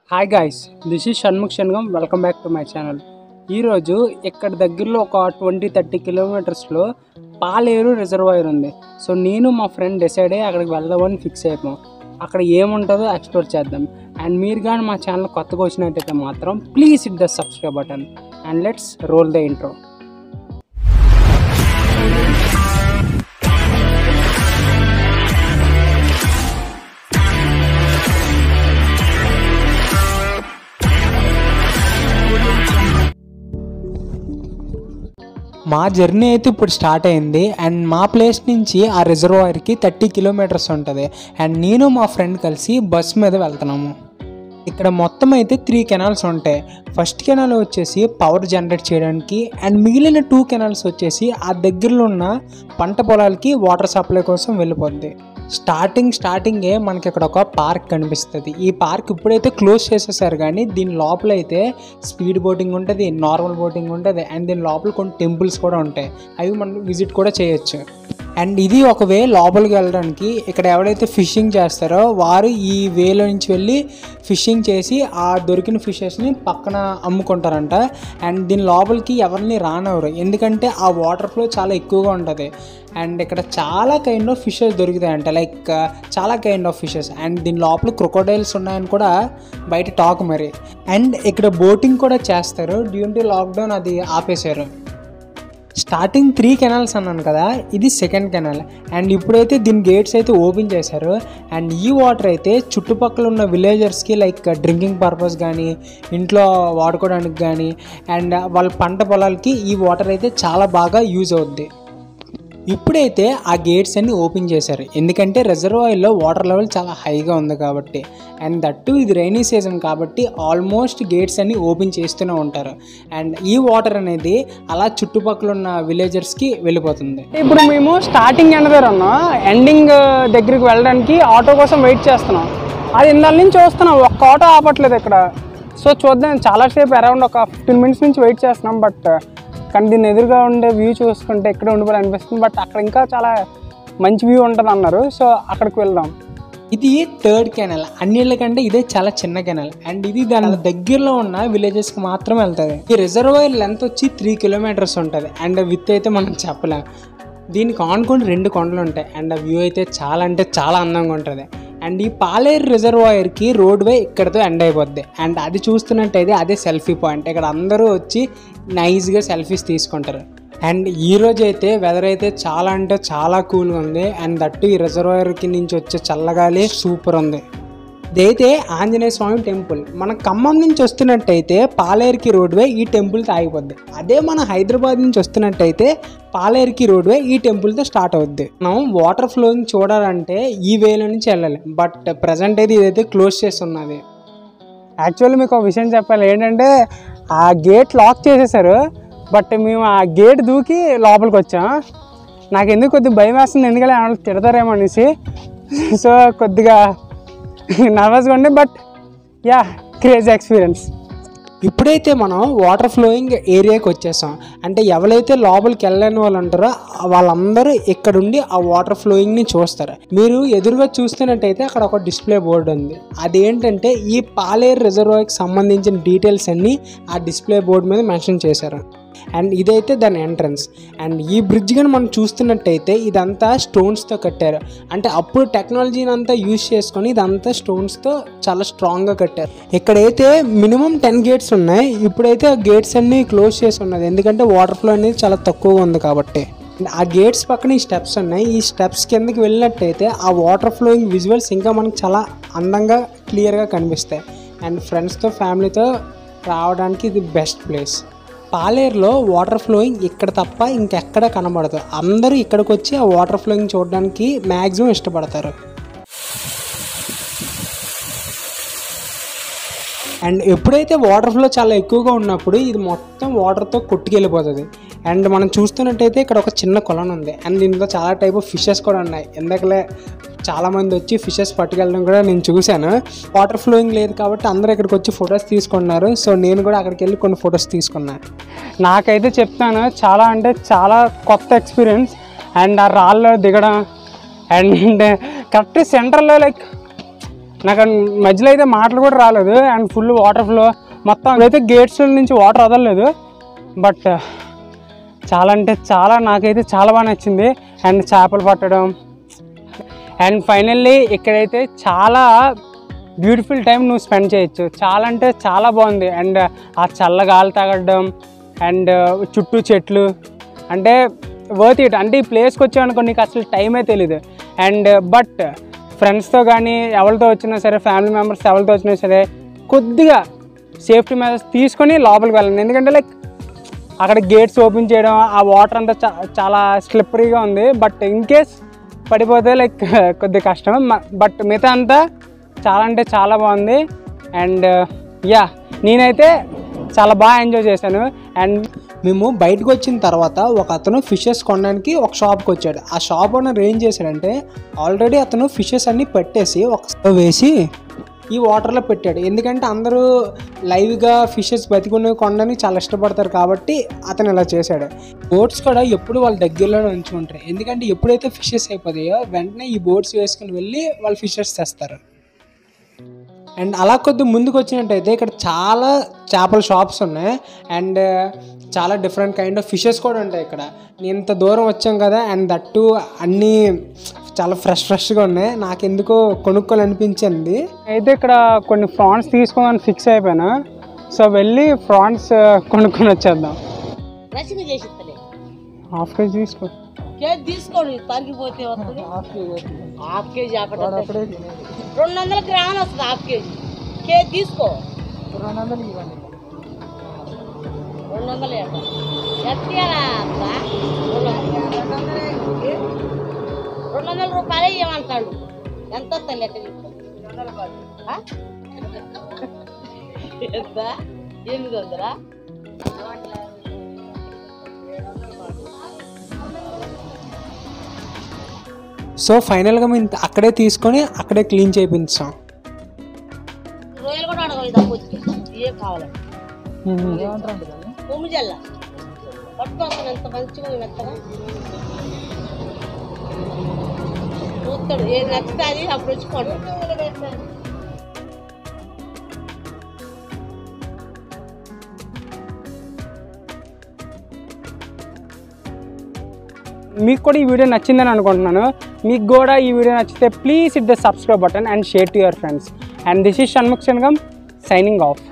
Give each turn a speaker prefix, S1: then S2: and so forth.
S1: Hi guys this is Shanmukh Shangam welcome back to my channel ఈరోజు ఇక్కడ దగ్గరలో ఒక ట్వంటీ థర్టీ కిలోమీటర్స్లో పాలేరు రిజర్వాయర్ ఉంది సో నేను మా ఫ్రెండ్ డిసైడ్ అయ్యి అక్కడికి వెళ్దామని ఫిక్స్ అయిపోయాం అక్కడ ఏముంటుందో ఎక్స్ప్లోర్ చేద్దాం అండ్ మీరు కానీ మా ఛానల్ కొత్తగా వచ్చినట్టయితే మాత్రం please hit the subscribe button and let's roll the intro మా జర్నీ అయితే ఇప్పుడు స్టార్ట్ అయింది అండ్ మా ప్లేస్ నుంచి ఆ రిజర్వాయర్కి థర్టీ కిలోమీటర్స్ ఉంటుంది అండ్ నేను మా ఫ్రెండ్ కలిసి బస్ మీద వెళ్తున్నాము ఇక్కడ మొత్తం అయితే త్రీ కెనాల్స్ ఉంటాయి ఫస్ట్ కెనాల్ వచ్చేసి పవర్ జనరేట్ చేయడానికి అండ్ మిగిలిన టూ కెనాల్స్ వచ్చేసి ఆ దగ్గరలో ఉన్న పంట పొలాలకి వాటర్ సప్లై కోసం వెళ్ళిపోద్ది స్టార్టింగ్ స్టార్టింగే మనకి ఇక్కడ ఒక పార్క్ కనిపిస్తుంది ఈ పార్క్ ఇప్పుడైతే క్లోజ్ చేసేసారు కానీ దీని లోపల అయితే స్పీడ్ బోటింగ్ ఉంటుంది నార్మల్ బోటింగ్ ఉంటుంది అండ్ దీని లోపల కొన్ని టెంపుల్స్ కూడా ఉంటాయి అవి మనం విజిట్ కూడా చేయొచ్చు అండ్ ఇది ఒక వే లోపలికి వెళ్ళడానికి ఇక్కడ ఎవరైతే ఫిషింగ్ చేస్తారో వారు ఈ వేలో నుంచి వెళ్ళి ఫిషింగ్ చేసి ఆ దొరికిన ఫిషెస్ని పక్కన అమ్ముకుంటారంట అండ్ దీని లోపలికి ఎవరిని రానవరు ఎందుకంటే ఆ వాటర్ ఫ్లో చాలా ఎక్కువగా ఉంటుంది అండ్ ఇక్కడ చాలా కైండ్ ఆఫ్ ఫిషెస్ దొరుకుతాయంట లైక్ చాలా కైండ్ ఆఫ్ ఫిషెస్ అండ్ దీని లోపల క్రొకోడైల్స్ ఉన్నాయని కూడా బయట టాక్ మరి అండ్ ఇక్కడ బోటింగ్ కూడా చేస్తారు డ్యూన్ టు లాక్డౌన్ అది ఆపేశారు స్టార్టింగ్ త్రీ కెనాల్స్ అన్నాను కదా ఇది సెకండ్ కెనాల్ అండ్ ఇప్పుడైతే దీని గేట్స్ అయితే ఓపెన్ చేశారు అండ్ ఈ వాటర్ అయితే చుట్టుపక్కల ఉన్న విలేజర్స్కి లైక్ డ్రింకింగ్ పర్పస్ కానీ ఇంట్లో వాడుకోవడానికి కానీ అండ్ వాళ్ళ పంట పొలాలకి ఈ వాటర్ అయితే చాలా బాగా యూజ్ అవుద్ది ఇప్పుడైతే ఆ గేట్స్ అన్ని ఓపెన్ చేశారు ఎందుకంటే రిజర్వాయర్లో వాటర్ లెవెల్ చాలా హైగా ఉంది కాబట్టి అండ్ దట్టు ఇది రైనీ సీజన్ కాబట్టి ఆల్మోస్ట్ గేట్స్ అన్ని ఓపెన్ చేస్తూనే ఉంటారు అండ్ ఈ వాటర్ అనేది అలా చుట్టుపక్కల ఉన్న విలేజర్స్కి వెళ్ళిపోతుంది ఇప్పుడు మేము స్టార్టింగ్ ఎండ్ దగ్గర ఉన్నాం ఎండింగ్ దగ్గరికి వెళ్ళడానికి ఆటో కోసం వెయిట్ చేస్తున్నాం అది ఇందాల నుంచి చూస్తున్నాం ఒక్క ఆటో ఆపట్లేదు ఇక్కడ సో చూద్దాం చాలాసేపు అరౌండ్ ఒక ఫిఫ్టీన్ మినిట్స్ నుంచి వెయిట్ చేస్తున్నాం బట్ కానీ దీని ఎదురుగా ఉండే వ్యూ చూసుకుంటే ఎక్కడ ఉండిపోయి అనిపిస్తుంది బట్ అక్కడ ఇంకా చాలా మంచి వ్యూ ఉంటుంది అన్నారు సో అక్కడికి వెళ్దాం ఇది థర్డ్ కెనల్ అన్నిళ్ళకంటే ఇదే చాలా చిన్న కెనల్ అండ్ ఇది దాని దగ్గరలో ఉన్న విలేజెస్కి మాత్రం వెళ్తుంది ఈ రిజర్వాయర్ లెంత్ వచ్చి త్రీ కిలోమీటర్స్ ఉంటుంది అండ్ విత్ అయితే మనం చెప్పలేం దీనికి ఆనుకొని రెండు కొండలు ఉంటాయి అండ్ ఆ వ్యూ అయితే చాలా అంటే చాలా అందంగా ఉంటుంది అండ్ ఈ పాలేరు రిజర్వాయర్కి రోడ్ వే ఇక్కడతో ఎండ్ అయిపోద్ది అండ్ అది చూస్తున్నట్టయితే అదే సెల్ఫీ పాయింట్ ఇక్కడ అందరూ వచ్చి నైస్గా సెల్ఫీస్ తీసుకుంటారు అండ్ ఈ రోజు అయితే వెదర్ అయితే చాలా అంటే చాలా కూల్గా ఉంది అండ్ దట్టు ఈ రిజర్వాయర్కి నుంచి వచ్చే చల్లగాలి సూపర్ ఉంది ఇదైతే ఆంజనేయ స్వామి టెంపుల్ మన ఖమ్మం నుంచి వస్తున్నట్టయితే పాలేరుకి రోడ్వే ఈ టెంపుల్తో ఆగిపోద్ది అదే మన హైదరాబాద్ నుంచి వస్తున్నట్టయితే పాలేరుకి రోడ్వే ఈ టెంపుల్తో స్టార్ట్ అవుద్ది మనం వాటర్ ఫ్లోయింగ్ చూడాలంటే ఈ వేలో నుంచి వెళ్ళాలి బట్ ప్రజెంట్ అయితే ఇదైతే క్లోజ్ చేసి ఉన్నది యాక్చువల్లీ మీకు ఒక విషయం చెప్పాలి ఏంటంటే ఆ గేట్ లాక్ చేసేసారు బట్ మేము ఆ గేట్ దూకి లోపలికి వచ్చాం నాకు ఎందుకు కొద్దిగా భయం వేస్తుంది ఎందుకంటే ఏమైనా తిడతారేమో అనేసి సో కొద్దిగా నర్వస్గా ఉండే బట్ యా క్రేజీ ఎక్స్పీరియన్స్ ఇప్పుడైతే మనం వాటర్ ఫ్లోయింగ్ ఏరియాకి వచ్చేసాం అంటే ఎవరైతే లోపలికి వెళ్ళని వాళ్ళు ఉంటారో వాళ్ళందరూ ఇక్కడుండి ఆ వాటర్ ఫ్లోయింగ్ని చూస్తారు మీరు ఎదురుగా చూస్తున్నట్టయితే అక్కడ ఒక డిస్ప్లే బోర్డు ఉంది అదేంటంటే ఈ పాలేరు రిజర్వాయర్కి సంబంధించిన డీటెయిల్స్ అన్నీ ఆ డిస్ప్లే బోర్డు మీద మెన్షన్ చేశారు అండ్ ఇదైతే దాని ఎంట్రన్స్ అండ్ ఈ బ్రిడ్జ్ కానీ మనం చూస్తున్నట్టయితే ఇదంతా స్టోన్స్తో కట్టారు అంటే అప్పుడు టెక్నాలజీని అంతా యూజ్ చేసుకొని ఇదంతా స్టోన్స్తో చాలా స్ట్రాంగ్గా కట్టారు ఇక్కడైతే మినిమం టెన్ గేట్స్ ఉన్నాయి ఇప్పుడైతే ఆ గేట్స్ అన్నీ క్లోజ్ చేసి ఉన్నది ఎందుకంటే వాటర్ ఫ్లో అనేది చాలా తక్కువగా ఉంది కాబట్టి ఆ గేట్స్ పక్కన ఈ స్టెప్స్ ఉన్నాయి ఈ స్టెప్స్ కిందకి వెళ్ళినట్టయితే ఆ వాటర్ ఫ్లోయింగ్ విజువల్స్ ఇంకా మనకు చాలా అందంగా క్లియర్గా కనిపిస్తాయి అండ్ ఫ్రెండ్స్తో ఫ్యామిలీతో రావడానికి ఇది బెస్ట్ ప్లేస్ పాలేరులో వాటర్ ఫ్లోయింగ్ ఇక్కడ తప్ప ఇంకెక్కడ కనబడదు అందరూ ఇక్కడికి వచ్చి ఆ వాటర్ ఫ్లోయింగ్ చూడడానికి మ్యాక్సిమం ఇష్టపడతారు అండ్ ఎప్పుడైతే వాటర్ ఫ్లో చాలా ఎక్కువగా ఉన్నప్పుడు ఇది మొత్తం వాటర్తో కొట్టుకెళ్ళిపోతుంది అండ్ మనం చూస్తున్నట్టయితే ఇక్కడ ఒక చిన్న కొలను ఉంది అండ్ దీంట్లో చాలా టైప్ ఆఫ్ ఫిషెస్ కూడా ఉన్నాయి ఎందుకలే చాలామంది వచ్చి ఫిషెస్ పట్టుకెళ్ళడం కూడా నేను చూశాను వాటర్ ఫ్లోయింగ్ లేదు కాబట్టి అందరూ ఇక్కడికి వచ్చి ఫొటోస్ తీసుకున్నారు సో నేను కూడా అక్కడికి వెళ్ళి కొన్ని ఫొటోస్ తీసుకున్నాను నాకైతే చెప్తాను చాలా అంటే చాలా కొత్త ఎక్స్పీరియన్స్ అండ్ ఆ రాళ్ళు దిగడం అండ్ కరెక్ట్ సెంటర్లో లైక్
S2: నాకు అన్- మధ్యలో అయితే మాటలు కూడా రాలేదు అండ్ ఫుల్ వాటర్ ఫ్లో మొత్తం అయితే గేట్స్ నుంచి వాటర్ వదలలేదు బట్ చాలా అంటే చాలా నాకైతే చాలా బాగా నచ్చింది అండ్ చేపలు పట్టడం అండ్ ఫైనల్లీ ఇక్కడైతే చాలా బ్యూటిఫుల్ టైం నువ్వు స్పెండ్ చేయొచ్చు చాలా అంటే చాలా బాగుంది అండ్ ఆ చల్ల గాలి తగలడం అండ్ చుట్టూ చెట్లు అంటే వర్త్ ఇట్ అంటే ఈ ప్లేస్కి వచ్చామనుకో నీకు అసలు టైమే తెలీదు అండ్ బట్ ఫ్రెండ్స్తో కానీ ఎవరితో వచ్చినా సరే ఫ్యామిలీ మెంబర్స్ ఎవరితో వచ్చినా సరే కొద్దిగా సేఫ్టీ మెజర్స్ తీసుకొని లోపలికి వెళ్ళండి ఎందుకంటే లైక్ అక్కడ గేట్స్ ఓపెన్ చేయడం ఆ వాటర్ అంతా చా- చాలా స్లిప్పరీగా ఉంది బట్ ఇన్ కేస్ పడిపోతే లైక్ కొద్దిగా కష్టం బట్ మిగతా అంతా చాలా అంటే చాలా బాగుంది అండ్ యా నేనైతే చాలా బాగా ఎంజాయ్ చేశాను అండ్
S1: మేము బయటకు వచ్చిన తర్వాత ఒక అతను ఫిషెస్ కొనడానికి ఒక షాప్కి వచ్చాడు ఆ షాప్ ఓనర్ ఏం చేశాడంటే ఆల్రెడీ అతను ఫిషెస్ అన్ని పెట్టేసి ఒక వేసి ఈ వాటర్లో పెట్టాడు ఎందుకంటే అందరూ లైవ్గా ఫిషెస్ బతికున్నవి కొనడానికి చాలా ఇష్టపడతారు కాబట్టి అతను ఇలా చేశాడు బోట్స్ కూడా ఎప్పుడు వాళ్ళ దగ్గరలోనే ఉంచుకుంటారు ఎందుకంటే ఎప్పుడైతే ఫిషెస్ అయిపోతాయో వెంటనే ఈ బోట్స్ వేసుకుని వెళ్ళి వాళ్ళు ఫిషెస్ తెస్తారు అండ్ అలా కొద్ది ముందుకు వచ్చినట్టయితే ఇక్కడ చాలా చేపల షాప్స్ ఉన్నాయి అండ్ చాలా డిఫరెంట్ కైండ్ ఆఫ్ ఫిషెస్ కూడా ఉంటాయి ఇక్కడ ఇంత దూరం వచ్చాం కదా అండ్ దట్టు అన్నీ చాలా ఫ్రెష్ ఫ్రెష్గా ఉన్నాయి నాకు ఎందుకో కొనుక్కోవాలనిపించింది
S2: అయితే ఇక్కడ కొన్ని ఫ్రాన్స్ తీసుకోమని ఫిక్స్ అయిపోయాను సో వెళ్ళి ఫ్రాన్స్ కొనుక్కొని వచ్చేద్దాం
S3: రసీదు చేసి ఇస్తలే
S2: హాఫ్ కేజీ తీసుకో
S3: కేజీ తీసుకోండి తరిగిపోతే వస్తుంది హాఫ్ కేజీ చేపట్ట రెండు వందల గ్రాములు వస్తుంది హాఫ్ కేజీ కేజీ తీసుకో రెండు వందలు ఎత్తారా రెండు వందల రూపాయలే ఇవ్వమంటాడు ఎంత వస్తాయి లెక్క తీసుకో ఆ? ఎంత ఎనిమిది వందలా
S1: సో ఫైనల్గా మేము అక్కడే తీసుకొని అక్కడే క్లీన్ చేయించాం
S3: రొయ్యలు కూడా అడగవు ఇది అమ్మొచ్చు ఏ కావాలంటే కొమ్ము జల్ల పట్టుకోసం ఎంత మంచిగా ఉంది మెత్తగా చూస్తాడు ఏది నచ్చితే అది అప్పుడు వచ్చి కొంటాడు
S2: మీకు కూడా ఈ వీడియో నచ్చిందని అనుకుంటున్నాను మీకు కూడా ఈ వీడియో నచ్చితే please hit the subscribe button and share to your friends and this is Shanmukh Shangam signing of